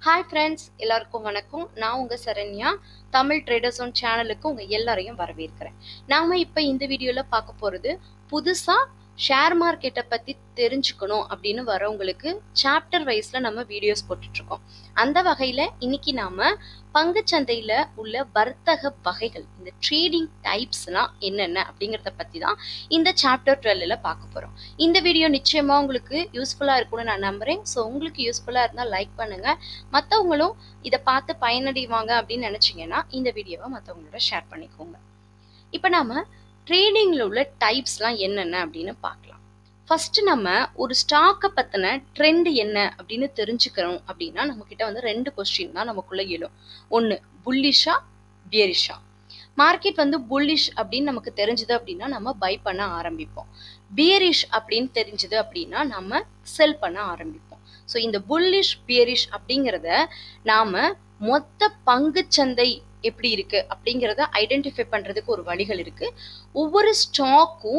hi friends எல்லாருக்கும் வணக்கம் நான் உங்கள் சரண்யா தமிழ் ட்ரேடர்ஸ் ஒன் சேனலுக்கு உங்கள் எல்லாரையும் வரவேற்கிறேன் நாம் இப்போ இந்த வீடியோவில் பார்க்க போகிறது புதுசாக ஷேர் மார்க்கெட்டை பற்றி தெரிஞ்சுக்கணும் அப்படின்னு வரவங்களுக்கு சாப்டர் வைஸில் நம்ம வீடியோஸ் போட்டுட்ருக்கோம் அந்த வகையில் இன்னைக்கு நாம் பங்குச்சந்தையில் உள்ள வர்த்தக வகைகள் இந்த ட்ரேடிங் டைப்ஸ்லாம் என்னென்ன அப்படிங்கிறத பற்றி தான் இந்த சாப்டர் டுவெல்லில் பார்க்க போகிறோம் இந்த வீடியோ நிச்சயமாக உங்களுக்கு யூஸ்ஃபுல்லாக இருக்கும்னு நான் நம்புகிறேன் ஸோ உங்களுக்கு யூஸ்ஃபுல்லாக இருந்தால் லைக் பண்ணுங்கள் மற்றவங்களும் இதை பார்த்து பயனடைவாங்க அப்படின்னு நினச்சிங்கன்னா இந்த வீடியோவை மற்றவங்களோட ஷேர் பண்ணிக்கோங்க இப்போ நாம் ட்ரேடிங்கில் உள்ள டைப்ஸ்லாம் என்னென்ன அப்படின்னு பார்க்கலாம் ஃபர்ஸ்ட் நம்ம ஒரு ஸ்டாக்கை பற்றின ட்ரெண்ட் என்ன அப்படின்னு தெரிஞ்சுக்கிறோம் அப்படின்னா நம்மக்கிட்ட வந்து ரெண்டு கொஸ்டின் தான் நமக்குள்ளே எழும் ஒன்று புல்லிஷா பியரிஷா மார்க்கெட் வந்து புல்லிஷ் அப்படின்னு நமக்கு தெரிஞ்சது அப்படின்னா நம்ம பை பண்ண ஆரம்பிப்போம் பியரிஷ் அப்படின்னு தெரிஞ்சது அப்படின்னா நம்ம செல் பண்ண ஆரம்பிப்போம் ஸோ இந்த புல்லிஷ் பியரிஷ் அப்படிங்கிறத நாம மொத்த பங்குச்சந்தை எப்படி இருக்கு அப்படிங்கிறத ஐடென்டிஃபை பண்றதுக்கு ஒரு வழிகள் இருக்கு ஒவ்வொரு ஸ்டாக்கும்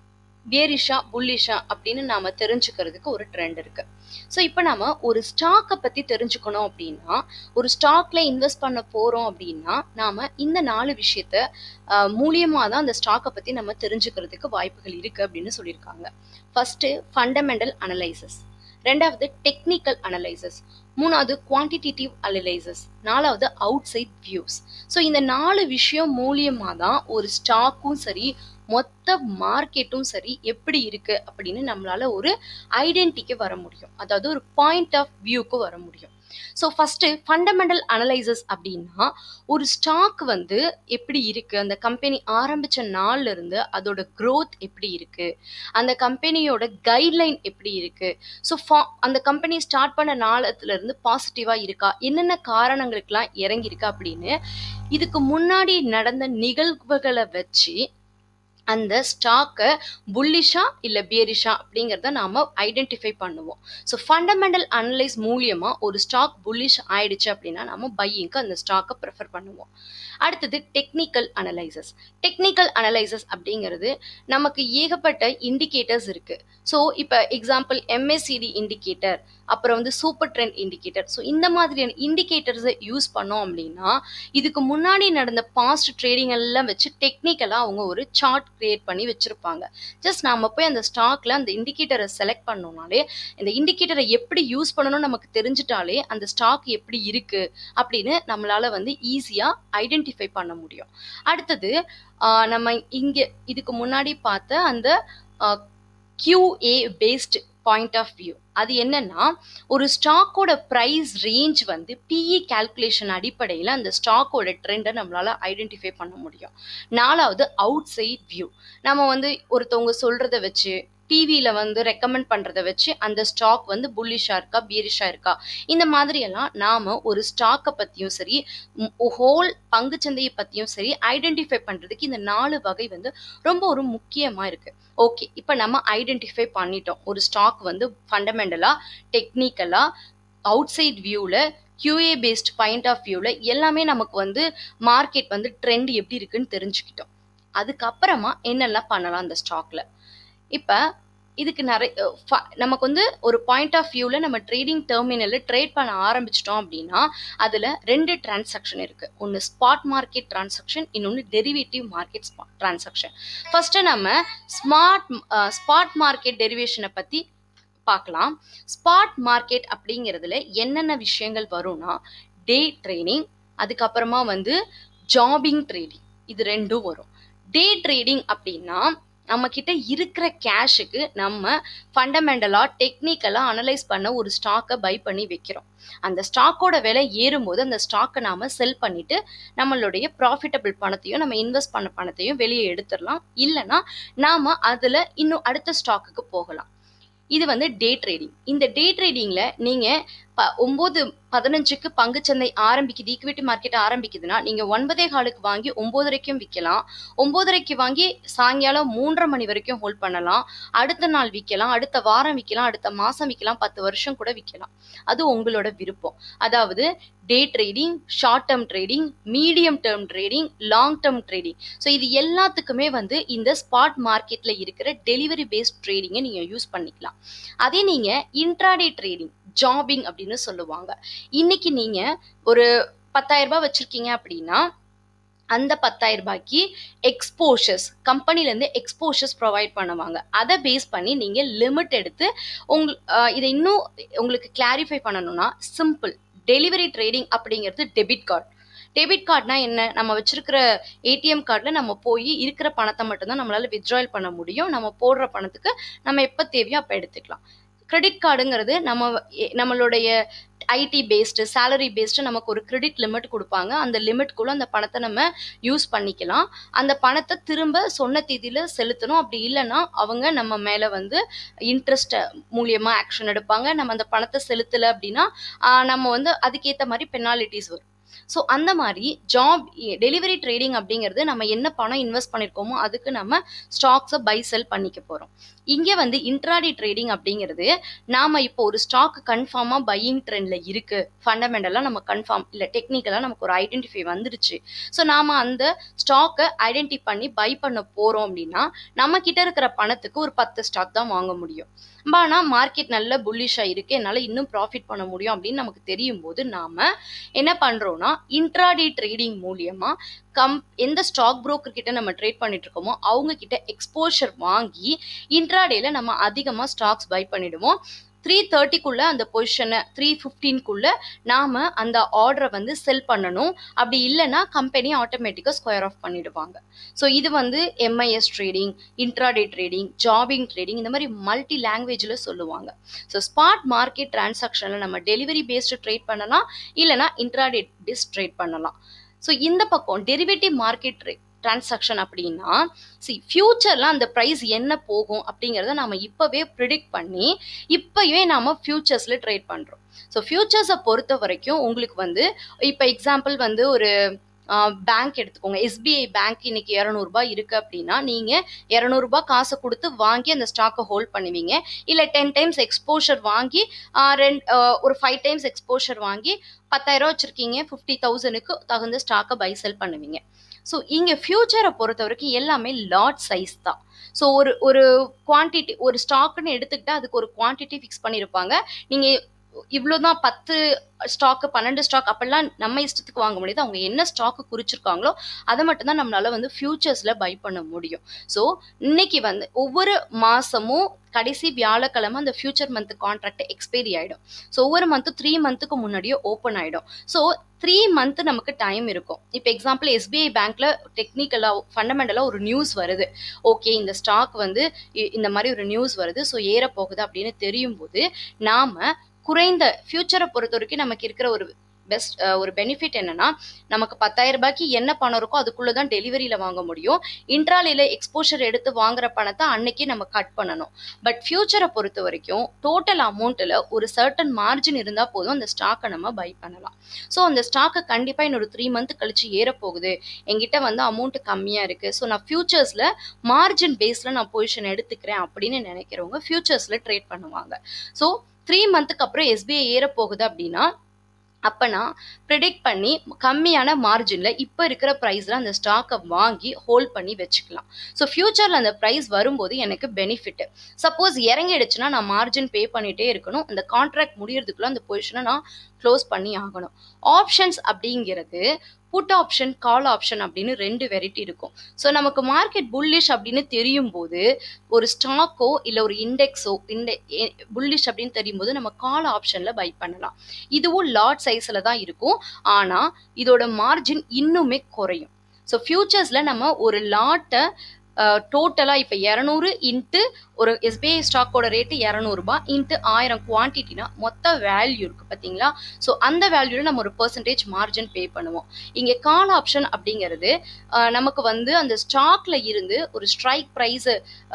பியரிஷா புல்லிஷா அப்படின்னு நாம தெரிஞ்சுக்கிறதுக்கு ஒரு ட்ரெண்ட் இருக்கு ஸோ இப்போ நாம ஒரு ஸ்டாக்கை பத்தி தெரிஞ்சுக்கணும் அப்படின்னா ஒரு ஸ்டாக்ல இன்வெஸ்ட் பண்ண போறோம் அப்படின்னா நாம இந்த நாலு விஷயத்த ஆஹ், மூலியமா தான் அந்த ஸ்டாக்கை பத்தி நம்ம தெரிஞ்சுக்கிறதுக்கு வாய்ப்புகள் இருக்கு அப்படின்னு சொல்லியிருக்காங்க ஃபர்ஸ்ட் ஃபண்டமெண்டல் அனலைசஸ் ரெண்டாவது டெக்னிக்கல் அனலைசஸ் மூணாவது குவான்டிடேட்டிவ் அனலைசஸ் நாலாவது அவுட் சைட் வியூஸ் ஸோ இந்த நாலு விஷயம் மூலியமாக தான் ஒரு ஸ்டாக்கும் சரி மொத்த மார்க்கெட்டும் சரி எப்படி இருக்கு அப்படின்னு நம்மளால ஒரு ஐடென்டிக்கு வர முடியும் அதாவது ஒரு பாயிண்ட் ஆஃப் வியூக்கு வர முடியும் ஸோ ஃபர்ஸ்ட் ஃபண்டமெண்டல் அனலைசஸ் அப்படின்னா ஒரு ஸ்டாக் வந்து எப்படி இருக்கு அந்த கம்பெனி ஆரம்பிச்ச நாள்ல இருந்து அதோட growth எப்படி இருக்கு அந்த கம்பெனியோட கைட்லைன் எப்படி இருக்கு ஸோ அந்த கம்பெனி ஸ்டார்ட் பண்ண நாளத்துல இருந்து பாசிட்டிவா இருக்கா என்னென்ன காரணங்களுக்கெல்லாம் இறங்கி இருக்கா அப்படின்னு இதுக்கு முன்னாடி நடந்த நிகழ்வுகளை வச்சு அந்த ஸ்டாக்கை புல்லிஷா இல்லை பியரிஷா அப்படிங்கிறத நாம ஐடென்டிஃபை பண்ணுவோம் ஸோ ஃபண்டமெண்டல் அனலைஸ் மூலியமா ஒரு ஸ்டாக் புல்லிஷ் ஆயிடுச்சு அப்படின்னா நம்ம பையிங்க்கு அந்த ஸ்டாக்கை ப்ரிஃபர் பண்ணுவோம் அடுத்தது டெக்னிக்கல் அனலைசஸ் டெக்னிக்கல் அனலைசஸ் அப்படிங்கிறது நமக்கு ஏகப்பட்ட இண்டிகேட்டர்ஸ் இருக்கு ஸோ இப்போ எக்ஸாம்பிள் எம்எஸ்சிடி இண்டிகேட்டர் அப்புறம் வந்து சூப்பர் ட்ரெண்ட் இண்டிகேட்டர் ஸோ இந்த மாதிரியான இண்டிகேட்டர்ஸை யூஸ் பண்ணோம் அப்படின்னா இதுக்கு முன்னாடி நடந்த பாஸ்ட் ட்ரேடிங் எல்லாம் வச்சு டெக்னிக்கலாக அவங்க ஒரு சார்ட் கிரியேட் பண்ணி வச்சிருப்பாங்க ஜஸ்ட் நாம போய் அந்த ஸ்டாக்ல அந்த இண்டிகேட்டரை செலக்ட் பண்ணோம்னாலே இந்த இண்டிகேட்டரை எப்படி யூஸ் பண்ணணும் நமக்கு தெரிஞ்சிட்டாலே அந்த ஸ்டாக் எப்படி இருக்கு அப்படின்னு நம்மளால வந்து ஈஸியா ஐடென்டிஃபை பண்ண முடியும் அடுத்தது ஆஹ் நம்ம இங்க இதுக்கு முன்னாடி பார்த்த அந்த QA based point of view அது என்னன்னா ஒரு ஸ்டாக்கோட ப்ரைஸ் ரேஞ்ச் வந்து பிஇ கால்குலேஷன் அடிப்படையில் அந்த ஸ்டாக்கோட ட்ரெண்டை நம்மளால ஐடென்டிஃபை பண்ண முடியும் நாலாவது அவுட் சைட் வியூ நம்ம வந்து ஒருத்தவங்க சொல்றத வச்சு டிவியில் வந்து ரெக்கமெண்ட் பண்ணுறதை வச்சு அந்த ஸ்டாக் வந்து புல்லிஷாக இருக்கா பியரிஷாக இருக்கா இந்த மாதிரியெல்லாம் நாம் ஒரு ஸ்டாக்கை பற்றியும் சரி ஹோல் பங்குச்சந்தையை பற்றியும் சரி ஐடென்டிஃபை பண்ணுறதுக்கு இந்த நாலு வகை வந்து ரொம்ப ஒரு முக்கியமாக இருக்குது ஓகே இப்போ நம்ம ஐடென்டிஃபை பண்ணிட்டோம் ஒரு ஸ்டாக் வந்து ஃபண்டமெண்டலாக டெக்னிக்கலாக அவுட் சைட் வியூவில் கியூஏ பேஸ்ட் பாயிண்ட் ஆஃப் வியூவில் எல்லாமே நமக்கு வந்து மார்க்கெட் வந்து ட்ரெண்ட் எப்படி இருக்குன்னு தெரிஞ்சுக்கிட்டோம் அதுக்கப்புறமா என்னெல்லாம் பண்ணலாம் அந்த ஸ்டாக்ல இப்போ இதுக்கு நிறைய அஹ், ஃப- நமக்கு வந்து ஒரு பாயிண்ட் ஆஃப் வியூவில் நம்ம ட்ரேடிங் டெர்மினலில் ட்ரேட் பண்ண ஆரம்பிச்சிட்டோம் அப்படின்னா அதில் ரெண்டு டிரான்சாக்ஷன் இருக்குது ஒன்று ஸ்பாட் மார்க்கெட் டிரான்சாக்ஷன் இன்னொன்று டெரிவேட்டிவ் மார்க்கெட் டிரான்சாக்ஷன் ஃபர்ஸ்ட்டு நம்ம ஸ்மார்ட் ஸ்பாட் மார்க்கெட் டெரிவேஷனை பற்றி பார்க்கலாம் ஸ்பாட் மார்க்கெட் அப்படிங்கிறதுல என்னென்ன விஷயங்கள் வரும்னா டே ட்ரேடிங் அதுக்கப்புறமா வந்து ஜாபிங் ட்ரேடிங் இது ரெண்டும் வரும் டே ட்ரேடிங் அப்படின்னா நம்ம கிட்ட இருக்கிற கேஷுக்கு நம்ம ஃபண்டமெண்டலா டெக்னிக்கலா அனலைஸ் பண்ண ஒரு ஸ்டாக்கை பை பண்ணி வைக்கிறோம் அந்த ஸ்டாக்கோட விலை ஏறும்போது அந்த ஸ்டாக்கை நாம செல் பண்ணிட்டு நம்மளுடைய ப்ராஃபிட்டபிள் பணத்தையும் நம்ம இன்வெஸ்ட் பண்ண பணத்தையும் வெளியே எடுத்துடலாம் இல்லைன்னா நாம அதுல இன்னும் அடுத்த ஸ்டாக்குக்கு போகலாம் இது வந்து டே ட்ரேடிங் இந்த டே ட்ரேடிங்ல நீங்க ப ஒம்பது பதினஞ்சுக்கு பங்குச்சந்தை ஆரம்பிக்குது ஈக்விட்டி மார்க்கெட் ஆரம்பிக்குதுன்னா நீங்க ஒன்பதே காலுக்கு வாங்கி ஒன்பதரைக்கும் விற்கலாம் ஒன்பதரைக்கு வாங்கி சாயங்காலம் மூன்றரை மணி வரைக்கும் ஹோல்ட் பண்ணலாம் அடுத்த நாள் விற்கலாம் அடுத்த வாரம் விற்கலாம் அடுத்த மாசம் விற்கலாம் பத்து வருஷம் கூட விற்கலாம் அது உங்களோட விருப்பம் அதாவது day trading short term trading medium term trading long term trading so இது எல்லாத்துக்குமே வந்து இந்த ஸ்பாட் மார்க்கெட்ல இருக்கிற டெலிவரி பேஸ்ட் ட்ரேடிங்கை நீங்க யூஸ் பண்ணிக்கலாம் அதே நீங்க இன்ட்ராடே ட்ரேடிங் ஜாபிங் அப்படின்னு சொல்லுவாங்க இன்னைக்கு நீங்க ஒரு பத்தாயிரம் ரூபாய் வச்சிருக்கீங்க அப்படின்னா அந்த பத்தாயிரம் ரூபாய்க்கு எக்ஸ்போஷர்ஸ் கம்பெனிலேருந்து எக்ஸ்போஷர்ஸ் ப்ரொவைட் பண்ணுவாங்க அதை பேஸ் பண்ணி நீங்கள் லிமிட் எடுத்து உங் அஹ் இதை இன்னும் உங்களுக்கு கிளாரிஃபை பண்ணணும்னா சிம்பிள் டெலிவரி ட்ரேடிங் அப்படிங்கிறது டெபிட் கார்டு டெபிட் கார்டுனா என்ன நம்ம வச்சிருக்கிற ஏடிஎம் கார்டில் நம்ம போய் இருக்கிற பணத்தை மட்டும்தான் நம்மளால வித்ட்ராயல் பண்ண முடியும் நம்ம போடுற பணத்துக்கு நம்ம எப்போ தேவையோ அப்போ எடுத்துக்கலாம் கிரெடிட் கார்டுங்கிறது நம்ம எ- நம்மளுடைய ஐடி பேஸ்டு சேலரி பேஸ்டு நமக்கு ஒரு கிரெடிட் லிமிட் கொடுப்பாங்க அந்த லிமிட்குள்ள அந்த பணத்தை நம்ம யூஸ் பண்ணிக்கலாம் அந்த பணத்தை திரும்ப சொன்ன தேதியில செலுத்தணும் அப்படி இல்லைன்னா அவங்க நம்ம மேல வந்து இன்ட்ரெஸ்ட் மூலியமா ஆக்ஷன் எடுப்பாங்க நம்ம அந்த பணத்தை செலுத்தல அப்படின்னா ஆஹ் நம்ம வந்து அதுக்கேற்ற மாதிரி பெனாலிட்டிஸ் வரும் ஸோ அந்த மாதிரி ஜாப் டெலிவரி ட்ரேடிங் அப்படிங்கிறது நம்ம என்ன பணம் இன்வெஸ்ட் பண்ணியிருக்கோமோ அதுக்கு நம்ம ஸ்டாக்ஸை பை செல் பண்ணிக்க போகிறோம் இங்கே வந்து இன்ட்ராடி ட்ரேடிங் அப்படிங்கிறது நாம இப்போ ஒரு ஸ்டாக் கன்ஃபார்மாக பையிங் ட்ரெண்டில் இருக்கு ஃபண்டமெண்டலாக நம்ம கன்ஃபார்ம் இல்லை டெக்னிக்கலாக நமக்கு ஒரு ஐடென்டிஃபை வந்துருச்சு ஸோ நாம அந்த ஸ்டாக்கை ஐடென்டி பண்ணி பை பண்ண போகிறோம் அப்படின்னா நம்ம கிட்ட இருக்கிற பணத்துக்கு ஒரு பத்து ஸ்டாக் தான் வாங்க முடியும் ஆனால் மார்க்கெட் நல்ல புல்லிஷாக இருக்கு என்னால் இன்னும் ப்ராஃபிட் பண்ண முடியும் அப்படின்னு நமக்கு தெரியும் போது நாம என்ன பண்றோம்னா இன்ட்ராடே ட்ரேடிங் மூலியமா கம் எந்த ஸ்டாக் broker கிட்ட நம்ம ட்ரேட் பண்ணிட்டு இருக்கோமோ அவங்க கிட்ட எக்ஸ்போஷர் வாங்கி இன்ட்ராடேல நம்ம அதிகமா ஸ்டாக்ஸ் பை பண்ணிடுவோம் த்ரீ தேர்ட்டிக்குள்ள அந்த பொசிஷனை த்ரீ ஃபிஃப்டீன்குள்ள நாம அந்த ஆர்டரை வந்து செல் பண்ணணும் அப்படி இல்லைன்னா கம்பெனி ஆட்டோமேட்டிக்காக ஸ்கொயர் ஆஃப் பண்ணிடுவாங்க ஸோ இது வந்து MIS trading intraday trading jobbing trading இந்த மாதிரி மல்டி லாங்குவேஜில் சொல்லுவாங்க ஸோ ஸ்பாட் மார்க்கெட் டிரான்சாக்ஷனில் நம்ம டெலிவரி பேஸ்டு ட்ரேட் பண்ணலாம் இல்லைனா இன்ட்ராடே பேஸ்ட் ட்ரேட் பண்ணலாம் ஸோ இந்த பக்கம் டெரிவேட்டிவ் மார்க்கெட் டிரான்சாக்ஷன் அப்படின்னா சி ஃபியூச்சரில் அந்த ப்ரைஸ் என்ன போகும் அப்படிங்கிறத நம்ம இப்போவே ப்ரிடிக்ட் பண்ணி இப்போவே நாம ஃபியூச்சர்ஸில் ட்ரேட் பண்ணுறோம் ஸோ ஃபியூச்சர்ஸை பொறுத்த வரைக்கும் உங்களுக்கு வந்து இப்போ எக்ஸாம்பிள் வந்து ஒரு பேங்க் எடுத்துக்கோங்க எஸ்பிஐ பேங்க் இன்னைக்கு இரநூறுபா இருக்கு அப்படின்னா நீங்க இரநூறுபா காசை கொடுத்து வாங்கி அந்த ஸ்டாக்கை ஹோல்ட் பண்ணுவீங்க இல்ல டென் டைம்ஸ் எக்ஸ்போஷர் வாங்கி ஆஹ் ரெண்டு ஆஹ் ஒரு ஃபைவ் டைம்ஸ் எக்ஸ்போஷர் வாங்கி பத்தாயிரம் வச்சிருக்கீங்க ஃபிஃப்டி தௌசண்ட்க்கு தகுந்த ஸ்டாக்கை பை செல் பண்ணுவீங்க ஸோ இங்கே ஃபியூச்சரை பொறுத்த வரைக்கும் எல்லாமே லாட் சைஸ் தான் ஸோ ஒரு ஒரு குவான்டிட்டி ஒரு ஸ்டாக்குன்னு எடுத்துக்கிட்டா அதுக்கு ஒரு குவான்டிட்டி ஃபிக்ஸ் பண்ணியிருப்பாங்க நீங்கள் இவ்வளோதான் பத்து ஸ்டாக்கு பன்னெண்டு ஸ்டாக் அப்படிலாம் நம்ம இஷ்டத்துக்கு வாங்க முடியாது அவங்க என்ன ஸ்டாக்கு குறிச்சிருக்காங்களோ அதை மட்டும்தான் நம்மளால வந்து ஃபியூச்சர்ஸில் பை பண்ண முடியும் ஸோ இன்னைக்கு வந்து ஒவ்வொரு மாசமும் கடைசி வியாழக்கிழமை அந்த ஃபியூச்சர் மந்த் கான்ட்ராக்ட் எக்ஸ்பைரி ஆயிடும் ஸோ ஒவ்வொரு மந்த்தும் த்ரீ மந்த்துக்கு முன்னாடியே ஓப்பன் ஆயிடும் ஸோ த்ரீ மந்த் நமக்கு டைம் இருக்கும் இப்போ எக்ஸாம்பிள் எஸ்பிஐ பேங்க்ல டெக்னிக்கலாக ஃபண்டமெண்டலாக ஒரு நியூஸ் வருது ஓகே இந்த ஸ்டாக் வந்து இ- இந்த மாதிரி ஒரு நியூஸ் வருது ஸோ ஏற போகுது அப்படின்னு தெரியும் போது நாம குறைந்த ஃபியூச்சரை பொறுத்த வரைக்கும் நமக்கு இருக்கிற ஒரு பெஸ்ட் ஒரு பெனிஃபிட் என்னன்னா நமக்கு பத்தாயிரம் ரூபாய்க்கு என்ன பணம் இருக்கோ அதுக்குள்ள தான் டெலிவரியில வாங்க முடியும் இன்ட்ராலில எக்ஸ்போஷர் எடுத்து வாங்குற பணத்தை அன்னைக்கு நம்ம கட் பண்ணணும் பட் ஃபியூச்சரை பொறுத்த வரைக்கும் டோட்டல் அமௌண்ட்டில் ஒரு சர்டன் மார்ஜின் இருந்தால் போதும் அந்த ஸ்டாக்கை நம்ம பை பண்ணலாம் ஸோ அந்த ஸ்டாக்கை கண்டிப்பாக இன்னொரு த்ரீ மந்த் கழிச்சு ஏறப்போகுது என்கிட்ட வந்து அமௌண்ட் கம்மியாக இருக்குது ஸோ நான் ஃபியூச்சர்ஸில் மார்ஜின் பேஸில் நான் பொசிஷன் எடுத்துக்கிறேன் அப்படின்னு நினைக்கிறவங்க ஃபியூச்சர்ஸில் ட்ரேட் பண்ணுவாங்க ஸோ த்ரீ மந்த்துக்கு அப்புறம் எஸ்பிஐ ஏற போகுது அப்படின்னா அப்போ நான் ப்ரிடிக்ட் பண்ணி கம்மியான மார்ஜினில் இப்போ இருக்கிற ப்ரைஸில் அந்த ஸ்டாக்கை வாங்கி ஹோல்ட் பண்ணி வச்சுக்கலாம் ஸோ ஃப்யூச்சரில் அந்த ப்ரைஸ் வரும்போது எனக்கு பெனிஃபிட் சப்போஸ் இறங்கிடுச்சுன்னா நான் மார்ஜின் பே பண்ணிகிட்டே இருக்கணும் அந்த கான்ட்ராக்ட் முடியறதுக்குள்ள அந்த பொசிஷனை நான் க்ளோஸ் பண்ணி ஆகணும் ஆப்ஷன்ஸ் அப்படிங்கிறது புட் ஆப்ஷன் கால் ஆப்ஷன் அப்படின்னு ரெண்டு வெரைட்டி இருக்கும் ஸோ நமக்கு மார்க்கெட் புல்லிஷ் அப்படின்னு தெரியும் போது ஒரு ஸ்டாக்கோ இல்லை ஒரு இண்டெக்ஸோ இந்த புல்லிஷ் அப்படின்னு தெரியும் போது நம்ம கால் ஆப்ஷனில் பை பண்ணலாம் இதுவும் லாட் சைஸில் தான் இருக்கும் ஆனால் இதோட மார்ஜின் இன்னுமே குறையும் ஸோ ஃபியூச்சர்ஸில் நம்ம ஒரு லாட்டை டோட்டலாக இப்போ இரநூறு இன்ட்டு ஒரு எஸ்பிஐ ஸ்டாக்கோட ரேட்டு இரநூறுபா இன்ட்டு ஆயிரம் குவான்டிட்டினா மொத்த வேல்யூ இருக்குது பார்த்தீங்களா ஸோ அந்த வேல்யூவில் நம்ம ஒரு பர்சன்டேஜ் மார்ஜின் பே பண்ணுவோம் இங்கே கால் ஆப்ஷன் அப்படிங்கிறது அஹ், நமக்கு வந்து அந்த ஸ்டாக்ல இருந்து ஒரு ஸ்ட்ரைக் ப்ரைஸு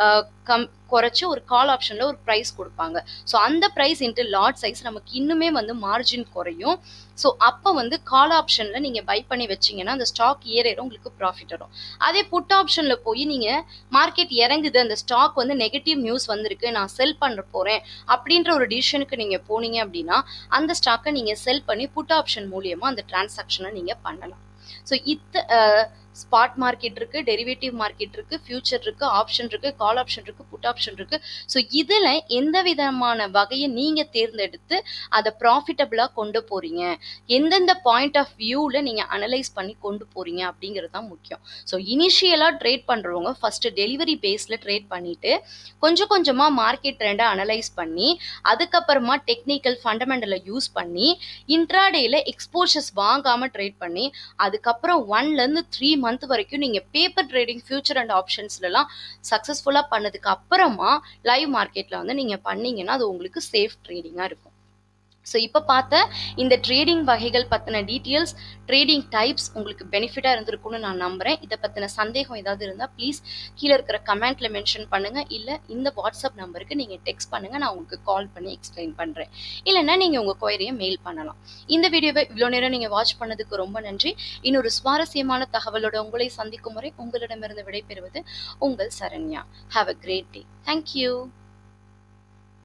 கம் குறைச்சி ஒரு கால் ஆப்ஷனில் ஒரு ப்ரைஸ் கொடுப்பாங்க ஸோ அந்த ப்ரைஸ் இன்ட்டு லாட் சைஸ் நமக்கு இன்னுமே வந்து மார்ஜின் குறையும் ஸோ அப்போ வந்து கால் ஆப்ஷனில் நீங்கள் பை பண்ணி வச்சீங்கன்னா அந்த ஸ்டாக் ஏற ஏற உங்களுக்கு ப்ராஃபிட் வரும் அதே புட் ஆப்ஷனில் போய் நீங்கள் மார்க்கெட் இறங்குது அந்த ஸ்டாக் வந்து நெகட்டிவ் நியூஸ் வந்திருக்கு நான் செல் பண்ண போகிறேன் அப்படின்ற ஒரு டிசிஷனுக்கு நீங்கள் போனீங்க அப்படின்னா அந்த ஸ்டாக்கை நீங்கள் செல் பண்ணி புட் ஆப்ஷன் மூலியமாக அந்த டிரான்சாக்ஷனை நீங்கள் பண்ணலாம் ஸோ இத்த ஸ்பாட் மார்க்கெட் இருக்கு டெரிவேட்டிவ் மார்க்கெட் இருக்கு ஃபியூச்சர் இருக்கு ஆப்ஷன் இருக்கு கால் ஆப்ஷன் இருக்கு புட் ஆப்ஷன் இருக்கு ஸோ இதுல எந்த விதமான வகையை நீங்க தேர்ந்தெடுத்து அதை ப்ராஃபிட்டபிளா கொண்டு போறீங்க எந்தெந்த பாயிண்ட் ஆஃப் வியூவில் நீங்கள் அனலைஸ் பண்ணி கொண்டு போறீங்க அப்படிங்கிறது தான் முக்கியம் ஸோ இனிஷியலாக ட்ரேட் பண்ணுறவங்க ஃபர்ஸ்ட் டெலிவரி பேஸில் ட்ரேட் பண்ணிட்டு கொஞ்சம் கொஞ்சமாக மார்க்கெட் ட்ரெண்டை அனலைஸ் பண்ணி அதுக்கப்புறமா டெக்னிக்கல் ஃபண்டமெண்டலை யூஸ் பண்ணி இன்ட்ராடேல எக்ஸ்போஷர்ஸ் வாங்காமல் ட்ரேட் பண்ணி அதுக்கப்புறம் ஒன்லேருந்து த்ரீ மந்த் வரைக்கும் நீங்கள் பேப்பர் ட்ரேடிங் ஃபியூச்சர் அண்ட் ஆப்ஷன்ஸ்லலாம் சக்ஸஸ்ஃபுல்லாக பண்ணதுக்கு அப்புறமா லைவ் மார்க்கெட்டில் வந்து நீங்கள் பண்ணீங்கன்னா அது உங்களுக்கு சேஃப் ட்ரேடிங்காக இருக்கும் ஸோ இப்போ பார்த்த இந்த ட்ரேடிங் வகைகள் பற்றின டீட்டெயில்ஸ் ட்ரேடிங் டைப்ஸ் உங்களுக்கு பெனிஃபிட்டாக இருந்திருக்கும்னு நான் நம்புகிறேன் இதை பற்றின சந்தேகம் ஏதாவது இருந்தால் ப்ளீஸ் கீழே இருக்கிற கமெண்ட்டில் மென்ஷன் பண்ணுங்கள் இல்லை இந்த வாட்ஸ்அப் நம்பருக்கு நீங்கள் டெக்ஸ்ட் பண்ணுங்கள் நான் உங்களுக்கு கால் பண்ணி எக்ஸ்பிளைன் பண்ணுறேன் இல்லைன்னா நீங்கள் உங்கள் கொயரியை மெயில் பண்ணலாம் இந்த வீடியோவை இவ்வளோ நேரம் நீங்கள் வாட்ச் பண்ணதுக்கு ரொம்ப நன்றி இன்னொரு சுவாரஸ்யமான தகவலோட உங்களை சந்திக்கும் முறை உங்களிடமிருந்து விடைபெறுவது உங்கள் Saranya have a great day thank you